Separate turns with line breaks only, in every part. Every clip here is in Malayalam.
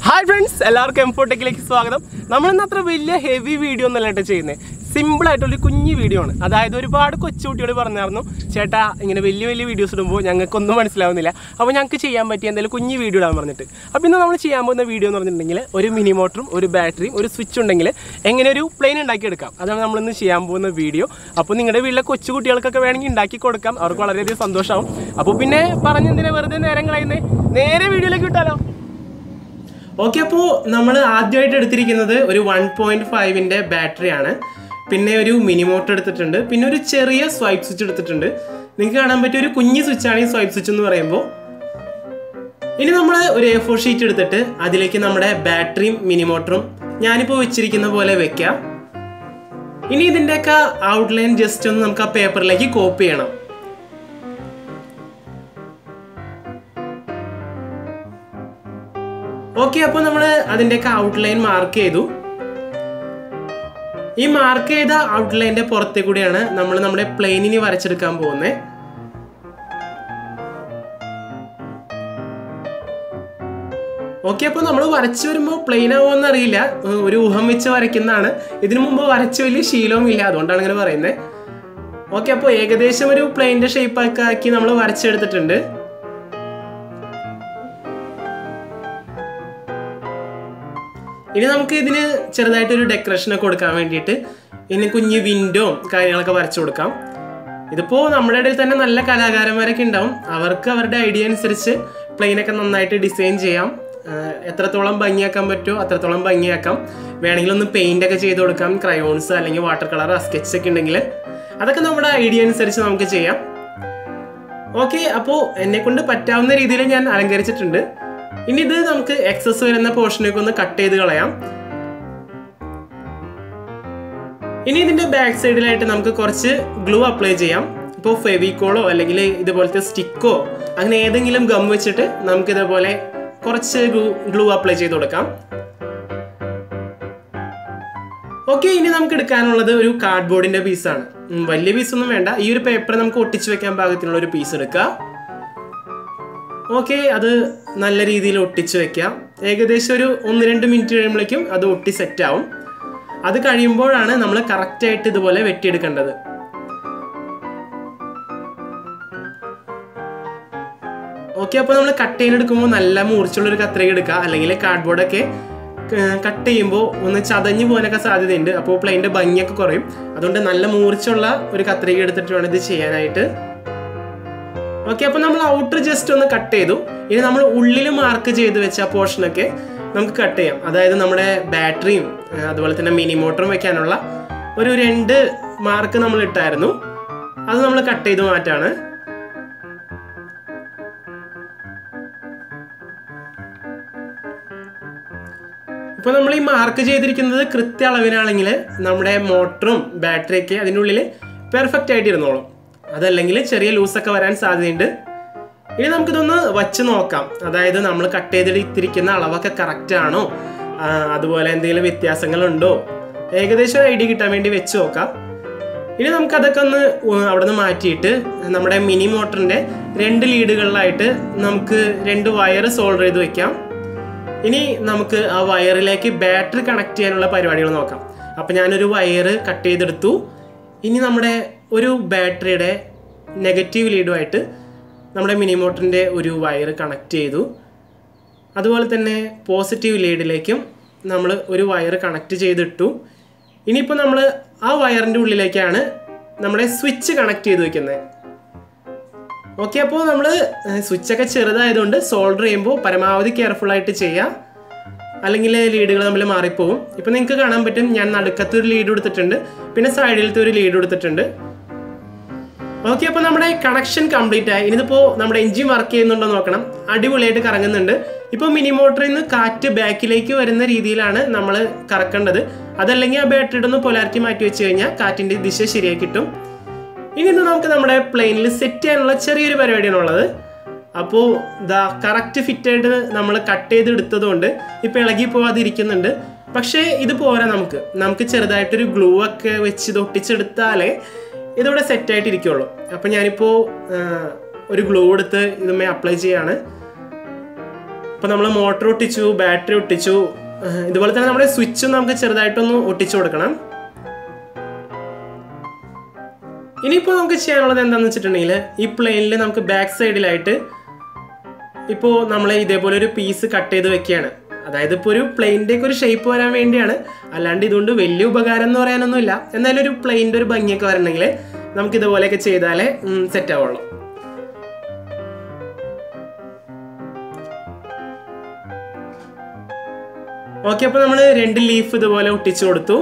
ഹായ് ഫ്രണ്ട്സ് എല്ലാവർക്കും എംഫോടെക്കിലേക്ക് സ്വാഗതം നമ്മളിന്ന് അത്ര വലിയ ഹെവി വീഡിയോ ഒന്നല്ല കേട്ടോ ചെയ്യുന്നത് സിമ്പിൾ ആയിട്ടുള്ള കുഞ്ഞു വീഡിയോ ആണ് അതായത് ഒരുപാട് കൊച്ചുകുട്ടികൾ പറഞ്ഞായിരുന്നു ചേട്ടാ ഇങ്ങനെ വലിയ വലിയ വീഡിയോസ് ഇടുമ്പോൾ ഞങ്ങൾക്കൊന്നും മനസ്സിലാവുന്നില്ല അപ്പോൾ ഞങ്ങൾക്ക് ചെയ്യാൻ പറ്റിയ എന്തെങ്കിലും കുഞ്ഞു വീഡിയോ ഇടാൻ പറഞ്ഞിട്ട് അപ്പോൾ ഇന്ന് നമ്മൾ ചെയ്യാൻ പോകുന്ന വീഡിയോ എന്ന് പറഞ്ഞിട്ടുണ്ടെങ്കിൽ ഒരു മിനി മോട്ടറും ഒരു ബാറ്ററിയും ഒരു സ്വിച്ച് ഉണ്ടെങ്കിൽ എങ്ങനെ ഒരു പ്ലെയിൻ ഉണ്ടാക്കിയെടുക്കാം അതാണ് നമ്മളിന്ന് ചെയ്യാൻ പോകുന്ന വീഡിയോ അപ്പോൾ നിങ്ങളുടെ വീട്ടിലെ കൊച്ചു കുട്ടികൾക്കൊക്കെ വേണമെങ്കിൽ ഉണ്ടാക്കി കൊടുക്കാം അവർക്ക് വളരെയധികം സന്തോഷമാവും അപ്പോൾ പിന്നെ പറഞ്ഞെന്തിനാ വെറുതെ നേരം കളയുന്നേ നേരെ വീഡിയോയിലേക്ക് വിട്ടാലോ ഓക്കെ അപ്പോൾ നമ്മൾ ആദ്യമായിട്ട് എടുത്തിരിക്കുന്നത് ഒരു വൺ പോയിന്റ് ഫൈവിൻ്റെ ബാറ്ററിയാണ് പിന്നെ ഒരു മിനി മോട്ടർ എടുത്തിട്ടുണ്ട് പിന്നെ ഒരു ചെറിയ സ്വൈപ്പ് സ്വിച്ച് എടുത്തിട്ടുണ്ട് നിങ്ങൾക്ക് കാണാൻ പറ്റിയ ഒരു കുഞ്ഞു സ്വിച്ചാണ് ഈ സ്വൈപ്പ് സ്വിച്ച് എന്ന് പറയുമ്പോൾ ഇനി നമ്മൾ ഒരു എ ഫോർ ഷീറ്റ് എടുത്തിട്ട് അതിലേക്ക് നമ്മുടെ ബാറ്ററിയും മിനി മോട്ടറും ഞാനിപ്പോൾ വെച്ചിരിക്കുന്ന പോലെ വെക്കാം ഇനി ഇതിൻ്റെയൊക്കെ ഔട്ട്ലൈൻ ജസ്റ്റ് ഒന്ന് നമുക്ക് ആ പേപ്പറിലേക്ക് കോപ്പി ചെയ്യണം ഓക്കെ അപ്പോൾ നമ്മൾ അതിൻ്റെയൊക്കെ ഔട്ട്ലൈൻ മാർക്ക് ചെയ്തു ഈ മാർക്ക് ചെയ്ത ഔട്ട്ലൈൻ്റെ പുറത്തെ കൂടിയാണ് നമ്മൾ നമ്മുടെ പ്ലെയിനിന് വരച്ചെടുക്കാൻ പോകുന്നത് ഓക്കെ അപ്പോൾ നമ്മൾ വരച്ചു വരുമ്പോൾ പ്ലെയിൻ ആവുമെന്ന് അറിയില്ല ഏർ ഒരു ഊഹം വെച്ച് വരയ്ക്കുന്നതാണ് ഇതിനു മുമ്പ് വരച്ച വലിയ ശീലവും ഇല്ല അതുകൊണ്ടാണ് അങ്ങനെ പറയുന്നത് ഓക്കെ അപ്പോൾ ഏകദേശം ഒരു പ്ലെയിൻ്റെ ഷേപ്പൊക്കെ ആക്കി നമ്മൾ വരച്ചെടുത്തിട്ടുണ്ട് ഇനി നമുക്ക് ഇതിന് ചെറുതായിട്ടൊരു ഡെക്കറേഷൻ ഒക്കെ കൊടുക്കാൻ വേണ്ടിയിട്ട് ഇനി കുഞ്ഞ് വിൻഡോ കാര്യങ്ങളൊക്കെ വരച്ചു കൊടുക്കാം ഇതിപ്പോൾ നമ്മുടെ ഇടയിൽ തന്നെ നല്ല കലാകാരന്മാരൊക്കെ ഉണ്ടാവും അവർക്ക് അവരുടെ ഐഡിയ അനുസരിച്ച് പ്ലെയിനൊക്കെ നന്നായിട്ട് ഡിസൈൻ ചെയ്യാം ആഹ് എത്രത്തോളം ഭംഗിയാക്കാൻ പറ്റുമോ അത്രത്തോളം ഭംഗിയാക്കാം വേണമെങ്കിൽ ഒന്ന് പെയിന്റ് ഒക്കെ ചെയ്ത് കൊടുക്കാം ക്രയോൺസ് അല്ലെങ്കിൽ വാട്ടർ കളർ സ്കെച്ച് ഒക്കെ ഉണ്ടെങ്കിൽ അതൊക്കെ നമ്മുടെ ഐഡിയ അനുസരിച്ച് നമുക്ക് ചെയ്യാം ഓക്കെ അപ്പോൾ എന്നെ കൊണ്ട് പറ്റാവുന്ന രീതിയിൽ ഞാൻ അലങ്കരിച്ചിട്ടുണ്ട് ഇനി ഇത് നമുക്ക് എക്സസ് വരുന്ന പോർഷനൊക്കെ ഒന്ന് കട്ട് ചെയ്ത് കളയാം ഇനി ഇതിന്റെ ബാക്ക് സൈഡിലായിട്ട് നമുക്ക് കുറച്ച് ഗ്ലൂ അപ്ലൈ ചെയ്യാം ഇപ്പോൾ ഫെവിക്കോളോ അല്ലെങ്കിൽ ഇതുപോലത്തെ സ്റ്റിക്കോ അങ്ങനെ ഏതെങ്കിലും ഗം വെച്ചിട്ട് നമുക്ക് ഇതേപോലെ കുറച്ച് ഗ്ലൂ അപ്ലൈ ചെയ്ത് കൊടുക്കാം ഓക്കെ ഇനി നമുക്ക് എടുക്കാനുള്ളത് ഒരു കാർഡ്ബോർഡിന്റെ പീസാണ് വലിയ പീസൊന്നും വേണ്ട ഈ ഒരു പേപ്പർ നമുക്ക് ഒട്ടിച്ചു വെക്കാൻ പാകത്തിനുള്ള ഒരു പീസ് എടുക്കുക ഓക്കെ അത് നല്ല രീതിയിൽ ഒട്ടിച്ചു വെക്കാം ഏകദേശം ഒരു ഒന്ന് രണ്ട് മിനിറ്റ് കഴിയുമ്പോഴേക്കും അത് ഒട്ടി സെറ്റ് ആവും അത് കഴിയുമ്പോഴാണ് നമ്മൾ കറക്റ്റായിട്ട് ഇതുപോലെ വെട്ടിയെടുക്കേണ്ടത് ഓക്കെ അപ്പോൾ നമ്മൾ കട്ട് ചെയ്തെടുക്കുമ്പോൾ നല്ല മൂർച്ചുള്ള ഒരു കത്രിക എടുക്കുക അല്ലെങ്കിൽ കാർഡ്ബോർഡൊക്കെ കട്ട് ചെയ്യുമ്പോൾ ഒന്ന് ചതഞ്ഞു പോകാനൊക്കെ സാധ്യതയുണ്ട് അപ്പോൾ പ്ലെയിൻ്റെ ഭംഗിയൊക്കെ കുറയും അതുകൊണ്ട് നല്ല മൂർച്ചുള്ള ഒരു കത്രിക എടുത്തിട്ട് വേണം ഇത് ചെയ്യാനായിട്ട് ഓക്കെ അപ്പോൾ നമ്മൾ ഔട്ടർ ജസ്റ്റ് ഒന്ന് കട്ട് ചെയ്തു ഇനി നമ്മൾ ഉള്ളിൽ മാർക്ക് ചെയ്ത് വെച്ച ആ പോർഷനൊക്കെ നമുക്ക് കട്ട് ചെയ്യാം അതായത് നമ്മുടെ ബാറ്ററിയും ഏഹ്, അതുപോലെ തന്നെ മിനി മോട്ടറും വെക്കാനുള്ള ഒരു രണ്ട് മാർക്ക് നമ്മൾ ഇട്ടായിരുന്നു അത് നമ്മൾ കട്ട് ചെയ്ത് മാറ്റാണ് ഇപ്പോൾ നമ്മൾ ഈ മാർക്ക് ചെയ്തിരിക്കുന്നത് കൃത്യ അളവിനാണെങ്കിൽ നമ്മുടെ മോട്ടറും ബാറ്ററിയൊക്കെ അതിൻ്റെ ഉള്ളിൽ പെർഫെക്റ്റ് ആയിട്ട് ഇരുന്നോളും അതല്ലെങ്കിൽ ചെറിയ ലൂസൊക്കെ വരാൻ സാധ്യതയുണ്ട് ഇനി നമുക്കിതൊന്ന് വച്ച് നോക്കാം അതായത് നമ്മൾ കട്ട് ചെയ്തെടുത്തിരിക്കുന്ന അളവൊക്കെ കറക്റ്റ് ആണോ ആ, അതുപോലെ എന്തെങ്കിലും വ്യത്യാസങ്ങളുണ്ടോ ഏകദേശം ഒരു ഐഡിയ കിട്ടാൻ വേണ്ടി വെച്ച് നോക്കാം ഇനി നമുക്കതൊക്കെ ഒന്ന് ഉ- അവിടെ നിന്ന് മാറ്റിയിട്ട് നമ്മുടെ മിനി മോട്ടറിൻ്റെ രണ്ട് ലീഡുകളിലായിട്ട് നമുക്ക് രണ്ട് വയർ സോൾഡർ ചെയ്ത് വെക്കാം ഇനി നമുക്ക് ആ വയറിലേക്ക് ബാറ്ററി കണക്ട് ചെയ്യാനുള്ള പരിപാടികൾ നോക്കാം അപ്പം ഞാനൊരു വയർ കട്ട് ചെയ്തെടുത്തു ഇനി നമ്മുടെ ഒരു ബാറ്ററിയുടെ നെഗറ്റീവ് ലീഡുമായിട്ട് നമ്മുടെ മിനി മോട്ടറിൻ്റെ ഒരു വയർ കണക്ട് ചെയ്തു അതുപോലെ തന്നെ പോസിറ്റീവ് ലീഡിലേക്കും നമ്മൾ ഒരു വയർ കണക്ട് ചെയ്തിട്ടു ഇനിയിപ്പോൾ നമ്മൾ ആ വയറിൻ്റെ ഉള്ളിലേക്കാണ് നമ്മുടെ സ്വിച്ച് കണക്ട് ചെയ്ത് വെക്കുന്നത് ഓക്കെ അപ്പോൾ നമ്മൾ സ്വിച്ചൊക്കെ ചെറുതായതുകൊണ്ട് സോൾഡർ ചെയ്യുമ്പോൾ പരമാവധി കെയർഫുൾ ആയിട്ട് ചെയ്യാം അല്ലെങ്കിൽ ലീഡുകൾ തമ്മിൽ മാറിപ്പോവും ഇപ്പം നിങ്ങൾക്ക് കാണാൻ പറ്റും ഞാൻ നടുക്കത്തെ ഒരു ലീഡ് കൊടുത്തിട്ടുണ്ട് പിന്നെ സൈഡിലത്തെ ഒരു ലീഡ് കൊടുത്തിട്ടുണ്ട് ഓക്കെ അപ്പോൾ നമ്മുടെ കണക്ഷൻ കംപ്ലീറ്റ് ആയി ഇനിയിപ്പോൾ നമ്മുടെ എഞ്ചിൻ വർക്ക് ചെയ്യുന്നുണ്ടോ എന്ന് നോക്കണം അടിപൊളിയായിട്ട് കറങ്ങുന്നുണ്ട് ഇപ്പോൾ മിനി മോട്ടറിൽ നിന്ന് കാറ്റ് ബാക്കിലേക്ക് വരുന്ന രീതിയിലാണ് നമ്മൾ കറക്കേണ്ടത് അതല്ലെങ്കിൽ ആ ബാറ്ററിയുടെ ഒന്ന് പൊലാരിറ്റി മാറ്റി വെച്ച് കഴിഞ്ഞാൽ കാറ്റിൻ്റെ ദിശ ശരിയായി കിട്ടും ഇനി ഇത് നമുക്ക് നമ്മുടെ പ്ലെയിനിൽ സെറ്റ് ചെയ്യാനുള്ള ചെറിയൊരു പരിപാടിയാണ് ഉള്ളത് അപ്പോൾ ഇതാ കറക്റ്റ് ഫിറ്റായിട്ട് നമ്മൾ കട്ട് ചെയ്ത് എടുത്തതുകൊണ്ട് ഇപ്പോൾ ഇളകി പോവാതിരിക്കുന്നുണ്ട് പക്ഷേ ഇത് പോരാ നമുക്ക് നമുക്ക് ചെറുതായിട്ടൊരു ഗ്ലൂ ഒക്കെ വെച്ച് ഇത് ഒട്ടിച്ചെടുത്താലേ ഇതിവിടെ സെറ്റായിട്ട് ഇരിക്കുള്ളൂ അപ്പോൾ ഞാനിപ്പോൾ ഒരു ഗ്ലൂ എടുത്ത് ഇതുമേ അപ്ലൈ ചെയ്യാണ് ഇപ്പോൾ നമ്മൾ മോട്ടർ ഒട്ടിച്ചു ബാറ്ററി ഒട്ടിച്ചു ഏഹ് ഇതുപോലെ തന്നെ നമ്മുടെ സ്വിച്ചും നമുക്ക് ചെറുതായിട്ടൊന്ന് ഒട്ടിച്ചു കൊടുക്കണം ഇനിയിപ്പോൾ നമുക്ക് ചെയ്യാനുള്ളത് എന്താണെന്ന് വെച്ചിട്ടുണ്ടെങ്കിൽ ഈ പ്ലെയിനിൽ നമുക്ക് ബാക്ക് സൈഡിലായിട്ട് ഇപ്പോൾ നമ്മൾ ഇതേപോലെ ഒരു പീസ് കട്ട് ചെയ്ത് വെക്കുകയാണ് അതായത് ഇപ്പോൾ ഒരു പ്ലെയിൻ്റെ ഒക്കെ ഒരു ഷേപ്പ് വരാൻ വേണ്ടിയാണ് അല്ലാണ്ട് ഇതുകൊണ്ട് വലിയ ഉപകാരം എന്ന് പറയാനൊന്നുമില്ല എന്നാലും ഒരു പ്ലെയിൻ്റെ ഒരു ഭംഗിയൊക്കെ വരണമെങ്കിൽ നമുക്ക് ഇതുപോലെയൊക്കെ ചെയ്താലേ സെറ്റ് ആവുള്ളൂ ഓക്കെ അപ്പോൾ നമ്മൾ രണ്ട് ലീഫ് ഇതുപോലെ ഒട്ടിച്ചു കൊടുത്തു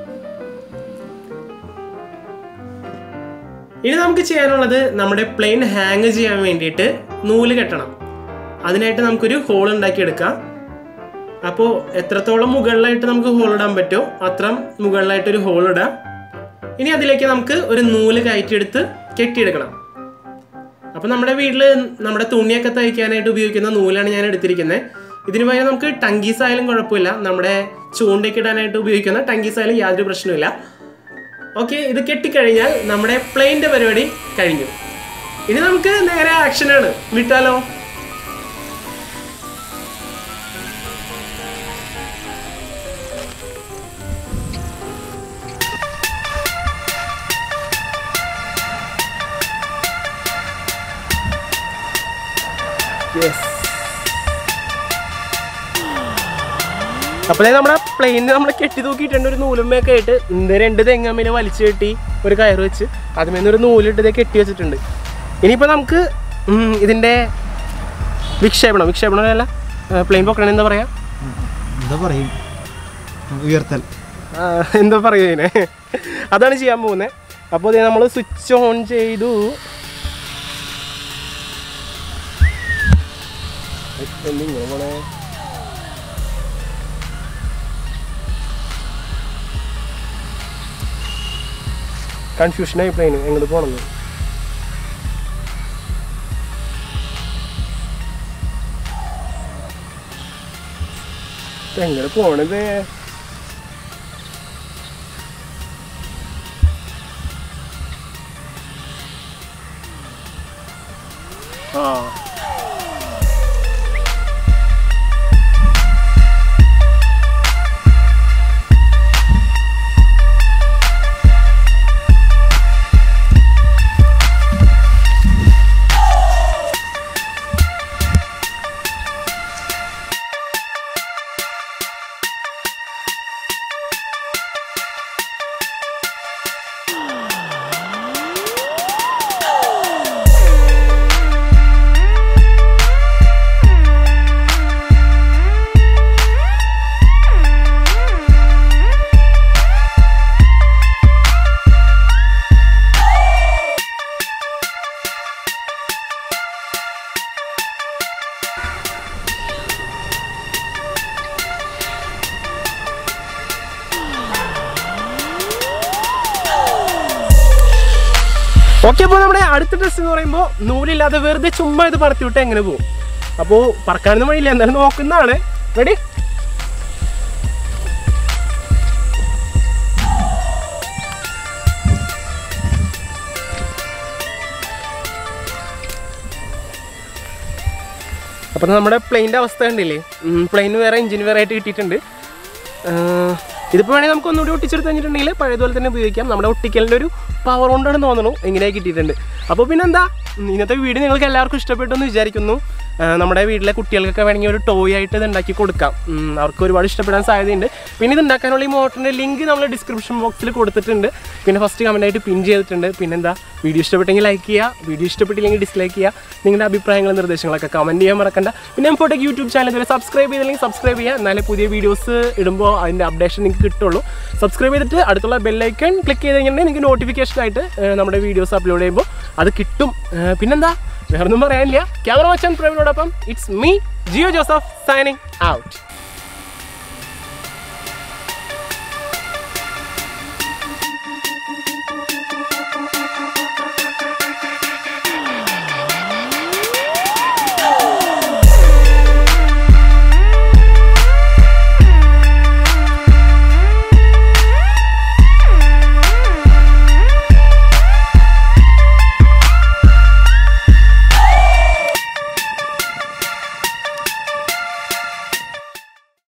ഇനി നമുക്ക് ചെയ്യാനുള്ളത് നമ്മുടെ പ്ലെയിൻ ഹാങ് ചെയ്യാൻ വേണ്ടിയിട്ട് നൂല് കെട്ടണം അതിനായിട്ട് നമുക്കൊരു ഹോൾ ഉണ്ടാക്കിയെടുക്കാം അപ്പോൾ എത്രത്തോളം മുകളിലായിട്ട് നമുക്ക് ഹോൾ ഇടാൻ പറ്റുമോ അത്രം മുകളിലായിട്ട് ഒരു ഹോൾ ഇടാം ഇനി അതിലേക്ക് നമുക്ക് ഒരു നൂല് കയറ്റിയെടുത്ത് കെട്ടിയെടുക്കണം അപ്പോൾ നമ്മുടെ വീട്ടിൽ നമ്മുടെ തുണിയൊക്കെ തയ്ക്കാനായിട്ട് ഉപയോഗിക്കുന്ന നൂലാണ് ഞാൻ എടുത്തിരിക്കുന്നത് ഇതിന് പകരം നമുക്ക് ടങ്കീസ് ആയാലും കുഴപ്പമില്ല നമ്മുടെ ചൂണ്ടയ്ക്ക് ഇടാനായിട്ട് ഉപയോഗിക്കുന്ന ടങ്കീസ് ആയാലും യാതൊരു പ്രശ്നമില്ല ഓക്കെ ഇത് കെട്ടിക്കഴിഞ്ഞാൽ നമ്മുടെ പ്ലെയിൻ്റെ പരിപാടി കഴിഞ്ഞു ഇനി നമുക്ക് നേരെ ആക്ഷനാണ് വിട്ടാലോ യെസ് അപ്പോഴേ നമ്മുടെ പ്ലെയിനിൽ നമ്മൾ കെട്ടി തൂക്കിയിട്ടുണ്ട് ഒരു നൂലുമ്മയൊക്കെ ആയിട്ട് എന്ത് രണ്ട് തെങ്ങമ്മേനെ വലിച്ചു കെട്ടി ഒരു കയറ് വെച്ച് അതുമേന്ന് ഒരു നൂലിട്ട് ഇതേ കെട്ടി വെച്ചിട്ടുണ്ട് ഇനിയിപ്പോൾ നമുക്ക് ഉം, ഇതിൻ്റെ വിക്ഷേപണം വിക്ഷേപണം അല്ല പ്ലെയിൻ പൊക്കണം എന്താ പറയാ
എന്താ പറയും ഉയർത്തൽ
ആ, എന്താ പറയുക ഇതിനെ അതാണ് ചെയ്യാൻ പോകുന്നത് അപ്പോൾ ഇത് നമ്മൾ സ്വിച്ച് ഓൺ ചെയ്തു എന്തിങ്ങനെ പോണേ കൺഫ്യൂഷനായി പ്ലെയിന് എങ്ങോട്ട് പോകണമെന്ന് എങ്ങനെ പോണത് ആ ഓക്കെ അപ്പോൾ നമ്മുടെ അടുത്ത ടെസ്റ്റ് എന്ന് പറയുമ്പോൾ നൂലില്ലാതെ വെറുതെ ചുമ്മാ ഇത് പറത്തി വിട്ട് എങ്ങനെ പോകും അപ്പോൾ പറക്കാനൊന്നും വഴിയില്ല എന്തായാലും നോക്കുന്നതാണ് റെഡി അപ്പോൾ നമ്മുടെ പ്ലെയിൻ്റെ അവസ്ഥ കണ്ടില്ലേ പ്ലെയിൻ വേറെ എഞ്ചിൻ വേറെ ആയിട്ട് കിട്ടിയിട്ടുണ്ട് ആഹ് ഇതിപ്പോൾ വേണമെങ്കിൽ നമുക്ക് ഒന്നുകൂടി ഒട്ടിച്ചെടുത്ത് കഴിഞ്ഞിട്ടുണ്ടെങ്കിൽ പഴയതുപോലെ തന്നെ ഉപയോഗിക്കാം നമ്മുടെ ഒട്ടിക്കലിൻ്റെ ഒരു പവർ കൊണ്ടാണ് തോന്നുന്നു ഇങ്ങനെ കിട്ടിയിട്ടുണ്ട് അപ്പോൾ പിന്നെന്താ ഉം, ഇന്നത്തെ വീഡിയോ നിങ്ങൾക്ക് എല്ലാവർക്കും ഇഷ്ടപ്പെട്ടു എന്ന് വിചാരിക്കുന്നു ആഹ് നമ്മുടെ വീട്ടിലെ കുട്ടികൾക്കൊക്കെ വേണമെങ്കിൽ ഒരു ടോയ് ആയിട്ട് ഇത് ഉണ്ടാക്കി കൊടുക്കാം ഉം, അവർക്ക് ഒരുപാട് ഇഷ്ടപ്പെടാൻ സാധ്യതയുണ്ട് പിന്നെ ഇത് ഉണ്ടാക്കാനുള്ള ഈ മോട്ടറിൻ്റെ ലിങ്ക് നമ്മൾ ഡിസ്ക്രിപ്ഷൻ ബോക്സിൽ കൊടുത്തിട്ടുണ്ട് പിന്നെ ഫസ്റ്റ് കമൻ്റ് ആയിട്ട് പിൻ ചെയ്തിട്ടുണ്ട് പിന്നെന്താ വീഡിയോ ഇഷ്ടപ്പെട്ടെങ്കിൽ ലൈക്ക് ചെയ്യുക വീഡിയോ ഇഷ്ടപ്പെട്ടില്ലെങ്കിൽ ഡിസ്ലൈക്ക് ചെയ്യുക നിങ്ങളുടെ അഭിപ്രായങ്ങളും നിർദ്ദേശങ്ങളൊക്കെ കമൻറ്റ് ചെയ്യാൻ മറക്കണ്ട പിന്നെ എംപോട്ടേക്ക് യൂട്യൂബ് ചാനൽ ഇതുവരെ സബ്സ്ക്രൈബ് ചെയ്തില്ലെങ്കിൽ സബ്സ്ക്രൈബ് ചെയ്യുക എന്നാലേ പുതിയ വീഡിയോസ് ഇടുമ്പോൾ അതിൻ്റെ അപ്ഡേഷൻ നിങ്ങൾക്ക് കിട്ടുള്ളൂ സബ്സ്ക്രൈബ് ചെയ്തിട്ട് അടുത്തുള്ള ബെല്ലൈക്കൺ ക്ലിക്ക് ചെയ്ത് കഴിഞ്ഞിട്ടുണ്ടെങ്കിൽ നിങ്ങൾക്ക് നോട്ടിഫിക്കേഷൻ ആയിട്ട് ഏഹ്, നമ്മുടെ വീഡിയോസ് അപ്ലോഡ് ചെയ്യുമ്പോൾ അത് കിട്ടും ഏഹ്, പിന്നെന്താ വേറൊന്നും പറയാനില്ല ക്യാമറ വച്ചാൻ പ്രവീണോടൊപ്പം it's me Jio Joseph signing out